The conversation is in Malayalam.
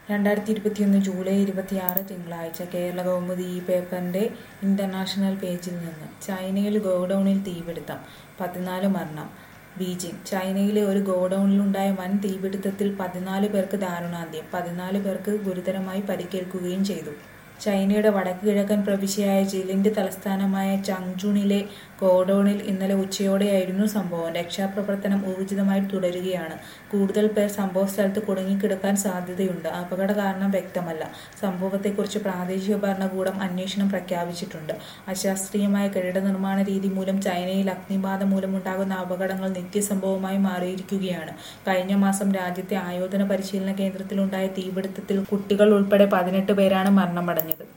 രണ്ടായിരത്തി ഇരുപത്തിയൊന്ന് ജൂലൈ ഇരുപത്തിയാറ് തിങ്കളാഴ്ച കേരള കൗമുദി ഈ പേപ്പറിന്റെ ഇന്റർനാഷണൽ പേജിൽ നിന്ന് ചൈനയിൽ ഗോഡൌണിൽ തീപിടുത്തം പതിനാല് മരണം ബീജിംഗ് ചൈനയിലെ ഒരു ഗോഡൌണിലുണ്ടായ വൻ തീപിടുത്തത്തിൽ പതിനാല് പേർക്ക് ദാരുണാന്ത്യം പതിനാല് പേർക്ക് ഗുരുതരമായി പരിക്കേൽക്കുകയും ചെയ്തു ചൈനയുടെ വടക്ക് കിഴക്കൻ പ്രവിശ്യയായ ജിലിന്റെ തലസ്ഥാനമായ ചങ്ജുണിലെ ഗോഡൌണിൽ ഇന്നലെ ഉച്ചയോടെയായിരുന്നു സംഭവം രക്ഷാപ്രവർത്തനം ഊർജിതമായി തുടരുകയാണ് കൂടുതൽ പേർ സംഭവസ്ഥലത്ത് കുടുങ്ങിക്കിടക്കാൻ സാധ്യതയുണ്ട് അപകട കാരണം വ്യക്തമല്ല സംഭവത്തെക്കുറിച്ച് പ്രാദേശിക ഭരണകൂടം അന്വേഷണം പ്രഖ്യാപിച്ചിട്ടുണ്ട് അശാസ്ത്രീയമായ കെട്ടിട നിർമ്മാണ രീതി മൂലം ചൈനയിൽ അഗ്നിബാധ മൂലമുണ്ടാകുന്ന അപകടങ്ങൾ നിത്യസംഭവമായി മാറിയിരിക്കുകയാണ് കഴിഞ്ഞ മാസം രാജ്യത്തെ ആയോധന പരിശീലന കേന്ദ്രത്തിലുണ്ടായ തീപിടുത്തത്തിൽ കുട്ടികൾ ഉൾപ്പെടെ പതിനെട്ട് പേരാണ് മരണമടഞ്ഞത്